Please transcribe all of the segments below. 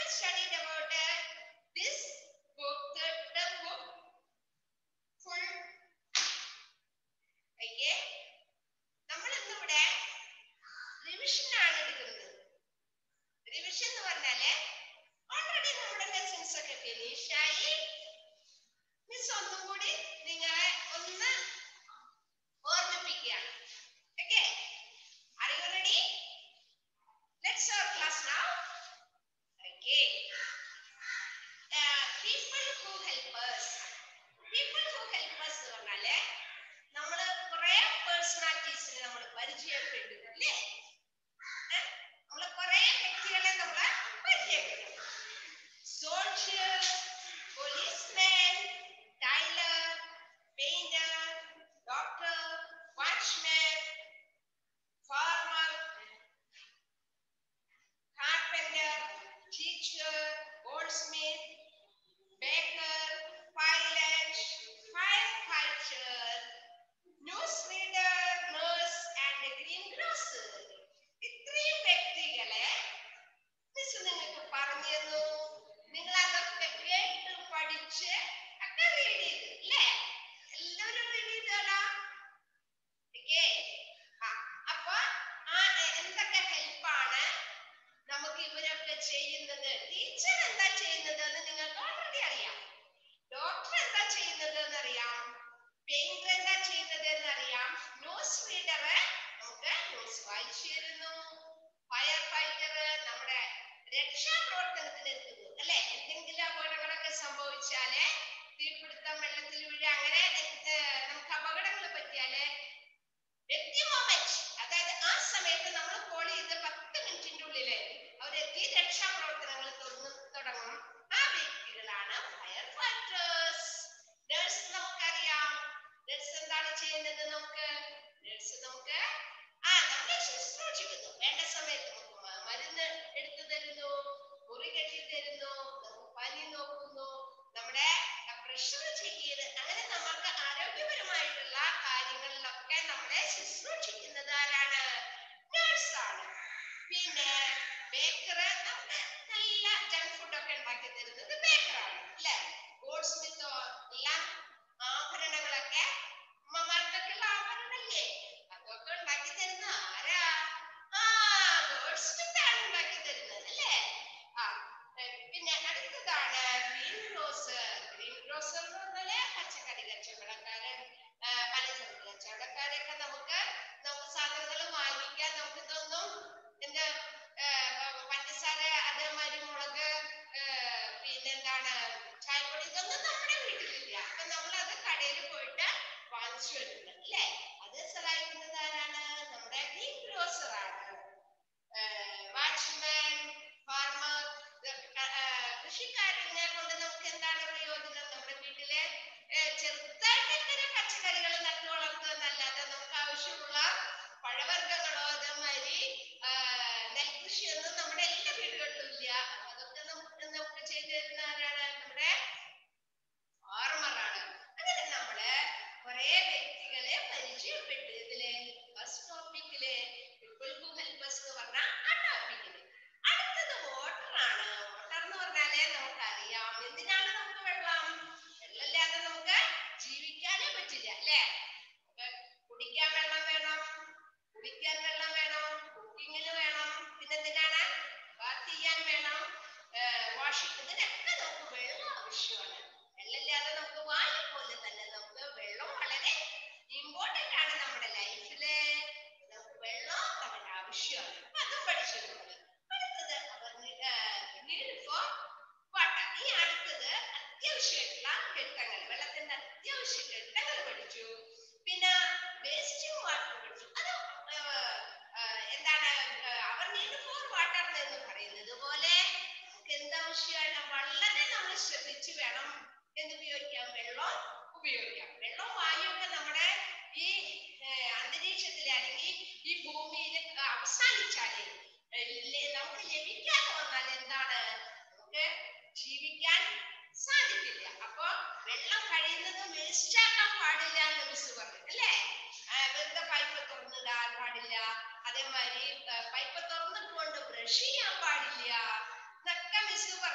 studied about uh, this book, the, the book full. Okay? നമ്മൾ ഇന്നിവിടെ revision ആണ് എടുക്കുന്നത് റിവിഷൻ എന്ന് പറഞ്ഞാല് ഓൾറെഡി നമ്മുടെ ലെസൺസ് ഒക്കെ ഫിനിഷ് ആയി മിസ് ഒന്നും കൂടി നിങ്ങളെ ഒന്ന് ഓർമ്മിപ്പിക്കുകയാണ് okay are you ready let's start class now okay uh, people who help us people who help us എന്ന് പറഞ്ഞാല് നമ്മള് കുറെ പേഴ്സണാലിറ്റീസിനെ നമ്മൾ പരിചയപ്പെട്ടു അല്ലേ ഏ? നമ്മള് കുറെ വ്യക്തികളെ നമ്മള് പരിചയപ്പെട്ടു soldier policeman tailor painter doctor watchman farmer carpenter teacher goldsmith baker pilot firefighter newsreader nurse and greengrocer ഇത്രയും വ്യക്തികളെ മിസ് നിങ്ങൾക്ക് പറഞ്ഞു തന്നു നിങ്ങൾ അതൊക്കെ കേട്ട് പഠിച്ച് ഒക്കെ റീഡ് ചെയ്തു അല്ലേ എല്ലാവരും റീഡ് ചെയ്തോളാം ഓക്കേ ആ അപ്പൊ ആ എ- എന്തൊക്കെ ഹെൽപ്പാണ് നമുക്ക് ഇവരൊക്കെ ചെയ്യുന്നത് ടീച്ചർ എന്താ ചെയ്യുന്നത് എന്ന് നിങ്ങൾക്ക് ഓൾറെഡി അറിയാം ഡോക്ടർ എന്താ ചെയ്യുന്നത് എന്നറിയാം പെയിന്റർ എന്താ ചെയ്യുന്നത് എന്നറിയാം ന്യൂസ് റീഡർ നമുക്ക് ന്യൂസ് വായിച്ചു തരുന്നു ഫയർ ഫൈറ്റർ നമ്മുടെ രക്ഷാപ്രവർത്തനത്തിന് എത്തുന്നു അല്ലെ എന്തെങ്കിലും അപകടങ്ങളൊക്കെ സംഭവിച്ചാല് തീപിടുത്തം വെള്ളത്തിൽ വീഴ അങ്ങനെ ഏർ, നമുക്ക് അപകടങ്ങൾ പറ്റിയാല് എത്തിയ മൊമെന്റ് അതായത് ആ സമയത്ത് നമ്മൾ കോൾ ചെയ്ത് പത്ത് മിനിറ്റിന്റെ ഉള്ളില് അവരെത്തി രക്ഷാപ്രവർത്തനങ്ങൾ തുടങ്ങും തുടങ്ങും ആ വ്യക്തികളാണ് ഫയർ ഫൈറ്റേഴ്സ് നഴ്സ് നമുക്കറിയാം നഴ്സ് എന്താണ് ചെയ്യുന്നത് നമുക്ക് നഴ്സ് നമുക്ക് ആ നമ്മളെ ശുശ്രൂഷിക്കുന്നു വേണ്ട സമയത്ത് നമുക്ക് മ- മരുന്ന് എടുത്തു തരുന്നു മുറി കെട്ടി തരുന്നു നമുക്ക് പനി നോക്കുന്നു നമ്മുടെ പ്രഷർ ചെക്ക് ചെയ്ത് അങ്ങനെ നമുക്ക് ആരോഗ്യപരമായിട്ടുള്ള കാര്യങ്ങളിലൊക്കെ നമ്മളെ ശുശ്രൂഷിക്കുന്നത് ആരാണ് നഴ്സ് ആണ് പിന്നെ ബേക്കർ നമുക്ക് നല്ല ജങ്ക് ഫുഡ് ഒക്കെ ഉണ്ടാക്കി തരുന്നത് ബേക്കറാണ് അല്ലെ ഗോൾഡ് സ്മിത്തോ എല്ലാം ആഭരണങ്ങളൊക്കെ അമ്മമാർക്കൊക്കെയുള്ള ആഭരണല്ലേ അതൊക്കെ ഉണ്ടാക്കി തരുന്ന ആരാ ആ ഗോൾഡ് സ്മിത്ത് ആണ് ഉണ്ടാക്കി തരുന്നത് അല്ലേ ആ ഏ, പിന്നെ അടുത്തതാണ് ഗ്രീൻ ഗ്രോസർ ഗ്രീൻ ഗ്രോസർ എന്ന് പറഞ്ഞാല് പച്ചക്കറി കച്ചവടക്കാരൻ ആ, പലചരക്ക് കച്ചവടക്കാരൊക്കെ നമുക്ക് നമുക്ക് സാധനങ്ങൾ വാങ്ങിക്കാൻ നമുക്ക് ഇതൊന്നും എന്താ ഏ, പ- പഞ്ചസാര അതേമാതിരി മുളക് ഏ, പിന്നെന്താണ് ചായപ്പൊടി ഇതൊന്നും നമ്മുടെ വീട്ടിലില്ല അപ്പൊ നമ്മൾ അത് കടയിൽ പോയിട്ട് വാങ്ങിച്ചു വരുന്നത് അല്ലേ അത് സഹായിക്കുന്നത് ആരാണ് നമ്മുടെ ഗ്രീൻ ഗ്രോസർ ആണ് വാച്ച്മാൻ ഫാർമർ കൃഷിക്കാരനെ കൊണ്ട് നമുക്ക് എന്താണ് പ്രയോജനം നമ്മുടെ വീട്ടിലെ ഏഹ്, ചെറുതായിട്ടൊക്കെ ഒരു പച്ചക്കറികൾ നട്ടു വളർത്തുക എന്നല്ലാതെ നമുക്ക് ആവശ്യമുള്ള പഴവർഗ്ഗങ്ങളോ അതേമാതിരി ആഹ്, നെൽകൃഷിയൊന്നും നമ്മുടെ എല്ലാ വീടുകളിലും ഇല്ല അപ്പൊ അതൊക്കെ നമുക്ക് നമുക്ക് ചെയ്തു തരുന്ന ആരാണ് നമ്മുടെ ഫാർമറാണ് അങ്ങനെ നമ്മള് കുറെ വ്യക്തികളെ പരിചയപ്പെട്ടു ഇതില് ഫസ്റ്റ് ടോപ്പിക്കില് പീപ്പിൾ ഹു ഹെൽപ്പ് us എന്ന് പറഞ്ഞ ആ ടോപ്പിക്കില് അടുത്തത് വാട്ടർ ആണ് വാട്ടർ എന്ന് പറഞ്ഞാലേ നമുക്കറിയാം എന്തിനാണ് നമുക്ക് വെള്ളം വെള്ളമില്ലാതെ നമുക്ക് ജീവിക്കാനേ പറ്റില്ല അല്ലേ നമുക്ക് കുടിക്കാൻ വെള്ളം വേണം കുടിക്കാൻ വെള്ളം വേണം കുക്കിങ്ങിന് വേണം പിന്നെന്തിനാണ് ബാത്ത് ചെയ്യാൻ വേണം വാഷിംഗ് ഇതിനൊക്കെ നമുക്ക് വെള്ളം ആവശ്യമാണ് വെള്ളമില്ലാതെ നമുക്ക് വായു പോലെ തന്നെ നമുക്ക് വെള്ളം വളരെ ഇമ്പോർട്ടന്റ് ആണ് നമ്മുടെ ലൈഫില് നമുക്ക് വെള്ളം നമ്മുടെ ആവശ്യമാണ് അപ്പൊ അതും പഠിച്ചു നമ്മള് അടുത്തത് അവർ നീഡ് ഫോർ വാട്ടർ ഈ അടുത്തത് അത്യാവശ്യമായിട്ടുള്ള ഘട്ടങ്ങൾ വെള്ളത്തിന്റെ അത്യാവശ്യ ഘട്ടങ്ങൾ പഠിച്ചു പിന്നെ വേസ്റ്റിംഗ് വാട്ടർ പഠിച്ചു അത് ഏർ, ഏർ, എന്താണ് അവർ നീഡ് ഫോർ വാട്ടർ എന്ന് പറയുന്നത് പോലെ നമുക്ക് എന്താവശ്യമാണ് വളരെ നമ്മൾ ശ്രദ്ധിച്ചു വേണം എന്ത് ഉപയോഗിക്കാം വെള്ളം ഉപയോഗിക്കാം വെള്ളം വായുവൊക്കെ നമ്മുടെ ഈ ഏർ, അന്തരീക്ഷത്തില് അല്ലെങ്കിൽ ഈ ഭൂമിയിൽ അവസാനിച്ചാല് ഏർ, ലെ- നമുക്ക് ലഭിക്കാതെ വന്നാൽ എന്താണ് നമുക്ക് ജീവിക്കാൻ സാധിക്കില്ല അപ്പൊ വെള്ളം കഴിയുന്നത് വേസ്റ്റ് ആക്കാൻ പാടില്ല എന്ന് മിസ് പറഞ്ഞു അല്ലേ ആ, വെറുതെ പൈപ്പ് തുറന്നിടാൻ പാടില്ല അതേമാതിരി പൈപ്പ് തുറന്നിട്ടുകൊണ്ട് ബ്രഷ് ചെയ്യാൻ പാടില്ല എന്നൊക്കെ മിസ്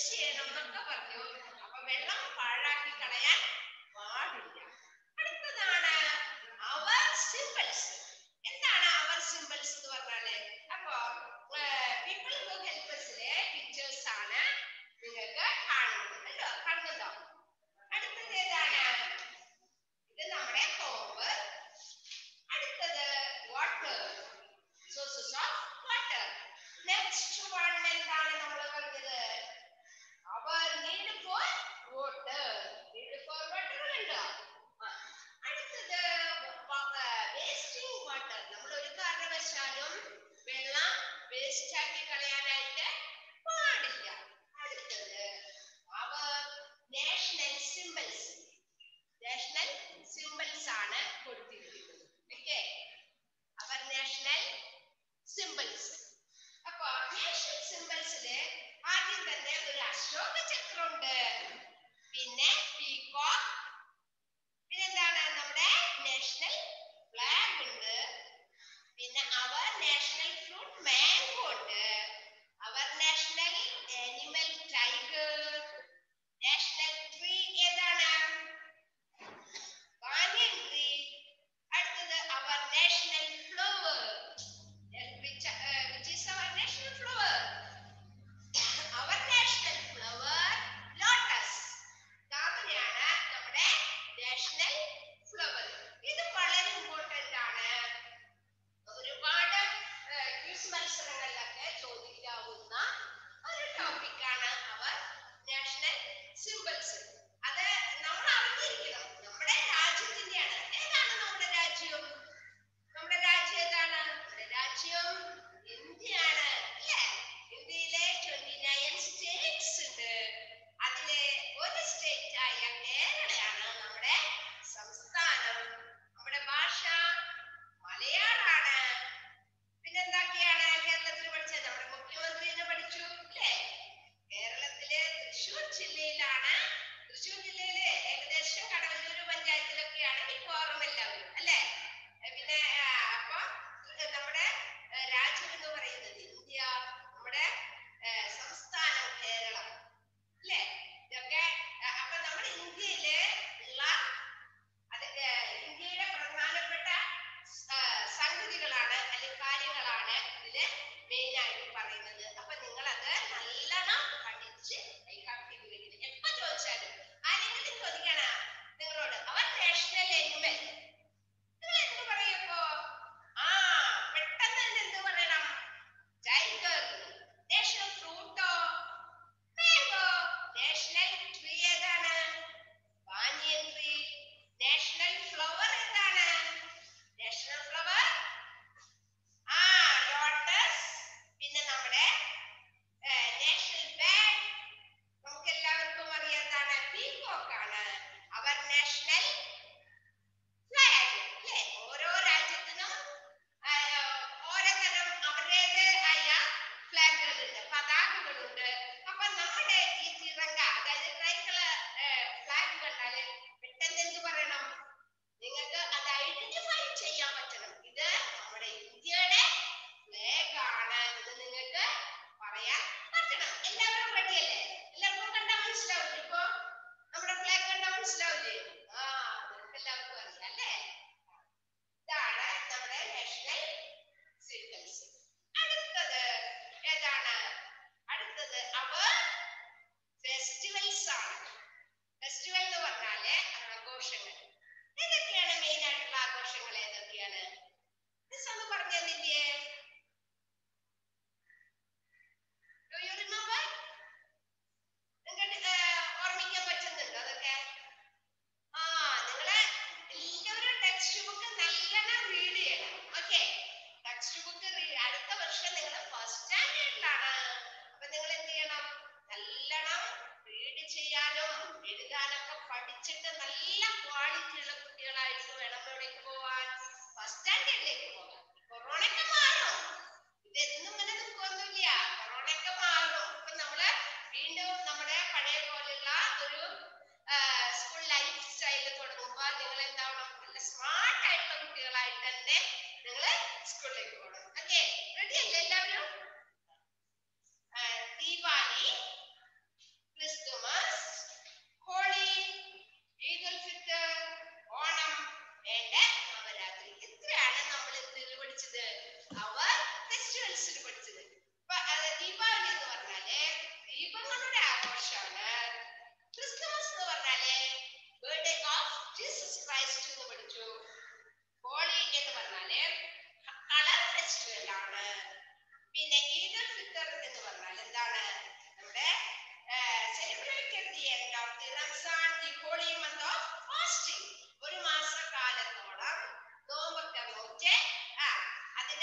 യൂസ് ചെയ്യണം എന്നൊക്കെ പറഞ്ഞു അപ്പൊ വെള്ളം പാഴാക്കി കളയാൻ പാടില്ല അടുത്തതാണ് അവർ സിമ്പിൾസ് എന്താണ് അവർ സിമ്പിൾസ് എന്ന് പറഞ്ഞാല് അപ്പോ പീപ്പിൾ ഹു ഹെൽപ്പസിലെ പിക്ചേഴ്സ് ആണ് നിങ്ങൾക്ക് കാണുന്നത് കണ്ടോ കാണുന്നുണ്ടോ അടുത്തത് ഏതാണ് ഇത് നമ്മുടെ ഹോംവർക്ക് അടുത്തത് water sources of water next one എന്താണ് നമ്മൾ പറഞ്ഞത് അവർ need for water need for water ഉണ്ടോ ആ. അടുത്തത് വേസ്റ്റിംഗ് വാട്ടർ നമ്മൾ ഒരു കാരണവശാലും വെള്ളം വേസ്റ്റ് ആക്കി കളയാനായിട്ട് പാടില്ല അടുത്തത് അവർ നാഷണൽ സിമ്പിൾസ് നാഷണൽ സിമ്പിൾസ് ആണ് കൊടുത്തിരിക്കുന്നത് ഓക്കെ അവർ നാഷണൽ സിമ്പിൾസ് അപ്പൊ നാഷണൽ സിമ്പിൾസില് ആദ്യം തന്നെ ഒരു അശോക ചക്രമുണ്ട് പിന്നെ പീകോക്ക് പിന്നെന്താണ് നമ്മുടെ നാഷണൽ ഫ്ലാഗ് ഉണ്ട് പിന്നെ അവർ നാഷണൽ ഫ്രൂട്ട് മാംഗോ ഉണ്ട് അവർ national animal tiger national tree ഏതാണ് banyan tree അടുത്തത് our national flower which, uh, which is our national flower our national flower lotus താമരയാണ് നമ്മുടെ national flower ഇത് വളരെ ഇമ്പോർട്ടന്റ് ആണ്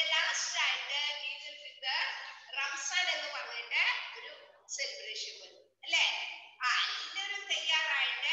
ലാസ്റ്റ് ആയിട്ട് ഈദുൽ ഫിത്തർ റംസാൻ എന്ന് പറഞ്ഞിട്ട് ഒരു സെലിബ്രേഷൻ വരും അല്ലേ ആ എല്ലാവരും തയ്യാറായിട്ട്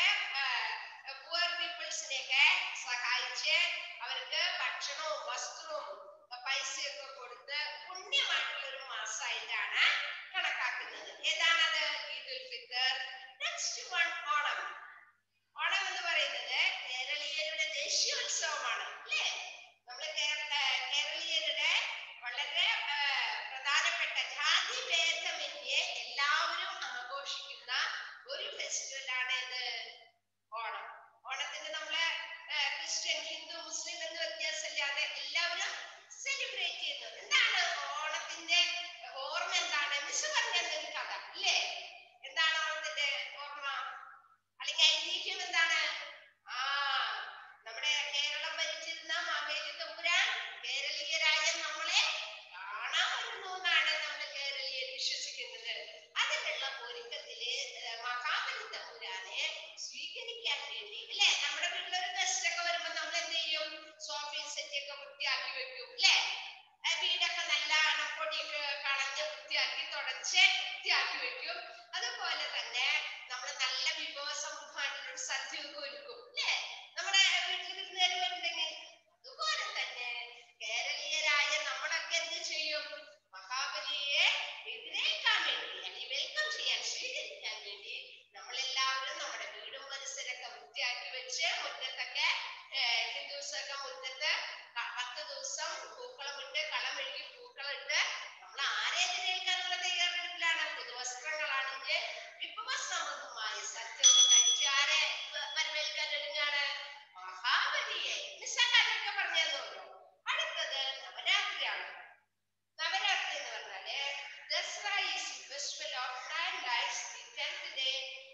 പുവർ പീപ്പിൾസിനെയൊക്കെ സഹായിച്ച് അവർക്ക് ഭക്ഷണവും വസ്ത്രവും അഹ് പൈസയൊക്കെ കൊടുത്ത് പുണ്യമായിട്ടുള്ള ഒരു മാസമായിട്ടാണ് കണക്കാക്കുന്നത് ഏതാണത് ഈദുൽ ഫിത്തർ നെക്സ്റ്റ് വൺ ഓണം ഓണം എന്ന് പറയുന്നത് കേരളീയരുടെ ദേശീയോത്സവമാണ് അല്ലേ നമ്മൾ കേരളീയരുടെ വളരെ ആ, പ്രധാനപ്പെട്ട ജാതി ഭേദമന്യേ എല്ലാവരും ആഘോഷിക്കുന്ന ഒരു ഫെസ്റ്റിവൽ ആണ് ഇത് ഓണം ഓണത്തിന് നമ്മള് ആ, ക്രിസ്ത്യൻ ഹിന്ദു മുസ്ലിം എന്ന് വ്യത്യാസമില്ലാതെ എല്ലാവരും സെലിബ്രേറ്റ് ചെയ്യുന്നു എന്താണ് ഓണത്തിന്റെ ഓർമ്മ എന്താണ് മിസ് പറഞ്ഞ ഒരു കഥ അല്ലേ എന്താണ് ഓണത്തിന്റെ ഓർമ്മ അല്ലെങ്കിൽ ഐതിഹ്യം എന്താണ് ആ നമ്മുടെ കേരളം ഭരിച്ചിരുന്ന മാവേലി തമ്പുരാൻ കേരളീയരായ നമ്മളെ കാണാൻ വരുന്നു എന്നാണ് നമ്മൾ കേരളീയർ വിശ്വസിക്കുന്നത് അതിനുള്ള ഒരുക്കത്തില് ഏർ മഹാബലി തമ്പുരാനെ സ്വീകരിക്കാൻ വേണ്ടി അല്ലെ നമ്മുടെ വീട്ടിലൊരു ഗസ്റ്റ് ഒക്കെ വരുമ്പോ നമ്മൾ എന്ത് ചെയ്യും സോഫയും സെറ്റ് ഒക്കെ വൃത്തിയാക്കി വെക്കും അല്ലെ വീടൊക്കെ നല്ല അണപ്പൊടിയൊക്കെ കളഞ്ഞ് വൃത്തിയാക്കി തുടച്ച് വൃത്തിയാക്കി വെക്കും അതുപോലെ തന്നെ നമ്മൾ നല്ല വിഭവസമൃദ്ധമായിട്ടുള്ള ഒരു സദ്യ ഒക്കെ ഒരുക്കും അല്ലേ നമ്മുടെ വീട്ടിൽ വിരുന്നുകാർ വരുന്നുണ്ടെങ്കിൽ അതുപോലെ തന്നെ കേരളീയരായ നമ്മളൊക്കെ എന്ത് ചെയ്യും മഹാബലിയെ എതിരേൽക്കാൻ വേണ്ടി അല്ലെങ്കിൽ വെൽക്കം ചെയ്യാൻ സ്വീകരിക്കാൻ വേണ്ടി നമ്മളെല്ലാവരും നമ്മുടെ വീടും പരിസരമൊക്കെ വൃത്തിയാക്കി വെച്ച് മുറ്റത്തൊക്കെ ഏർ ഹിന്ദുസൊക്കെ മുറ്റത്ത് ക- പത്ത് ദിവസം പൂക്കളമിട്ട് കളമെഴുകി പൂക്കളിട്ട് നമ്മൾ ആരെ എതിരേൽക്കാനുള്ള തയ്യാറെടുപ്പിലാണ് പുതുവസ്ത്രങ്ങളാണെങ്കിൽ വിഭവസമൃദ്ധമായ സത്യമൊക്കെ കഴിച്ച് ആരെ വ- വരവേൽക്കാൻ ഒരുങ്ങാണ് മഹാബലിയെ നിസ്സാകാരൊക്കെ പറഞ്ഞു തന്നോളൂ അടുത്തത് നവരാത്രിയാണ് നവരാത്രി എന്ന് പറഞ്ഞാല് Dasara is festival of nine lights the tenth day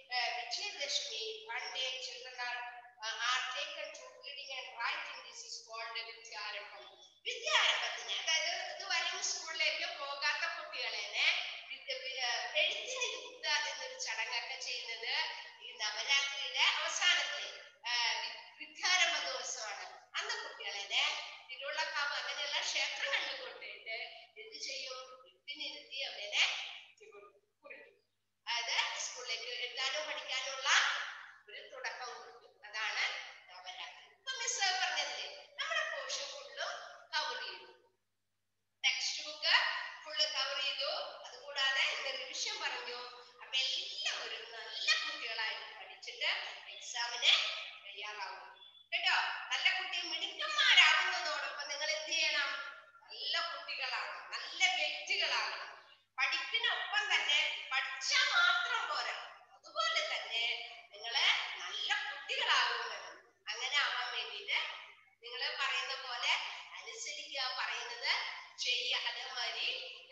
Vijayadashami one day children are are taken to reading and writing this is called Vidyarambham വിദ്യാരംഭത്തിന് അതായത് ഇതുവരെയും സ്കൂളിലേക്ക് പോകാത്ത കുട്ടികളെ വിദ്യ- വി- ഏർ എഴുത്തിനിരുത്തുക എന്നൊരു ചടങ്ങൊക്കെ ചെയ്യുന്നത് ഈ നവരാത്രിയുടെ അവസാനത്തിൽ ഏർ വി- വിദ്യാരംഭ ദിവസമാണ് അന്ന് കുട്ടികളെ തിരുവള്ളക്കാവ് അങ്ങനെയുള്ള ക്ഷേത്രങ്ങളിൽ കൊണ്ടുപോയിട്ട് എന്ത് ചെയ്യും വിത്തിനിരുത്തി അവരെ കുറിക്കും അതായത് സ്കൂളിലേക്ക് എഴുതാനും പഠിക്കാനുള്ള ഒരു തുടക്കം കൊടുക്കും അതാണ് നവരാത്രി ഇപ്പൊ മിസ് പറഞ്ഞതില്ലേ നമ്മുടെ പോർഷൻ ഫുള്ളും കവർ ചെയ്തു ടെക്സ്റ്റ് ബുക്ക് ഫുള്ള് കവർ ചെയ്തു അതുകൂടാതെ ഇന്ന് റിവിഷൻ പറഞ്ഞു അപ്പൊ എല്ലാവരും നല്ല കുട്ടികളായിട്ട് പഠിച്ചിട്ട് എക്സാമിന് തയ്യാറാവും കേട്ടോ നല്ല കുട്ടി മിടുക്കന്മാരാകുന്നതോടൊപ്പം നിങ്ങൾ എന്ത് ചെയ്യണം നല്ല കുട്ടികളാണ് നല്ല വ്യക്തികളാകണം പഠിപ്പിനൊപ്പം തന്നെ പഠിച്ചാൽ മാത്രം പോരാ അതുപോലെ തന്നെ നിങ്ങള് നല്ല കുട്ടികളാകും വേണം അങ്ങനെ ആവാൻ വേണ്ടിയിട്ട് നിങ്ങൾ പറയുന്ന പോലെ അനുസരിക്കുക പറയുന്നത് ചെയ്യുക അതേമാതിരി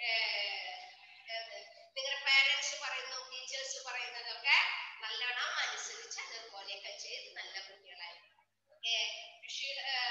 നിങ്ങളുടെ പേരൻസ് പറയുന്നതും ടീച്ചേഴ്സ് പറയുന്നതൊക്കെ നല്ലോണം അനുസരിച്ച് അതുപോലെയൊക്കെ ചെയ്ത് നല്ല കുട്ടികളായി ഓക്കെ വിഷു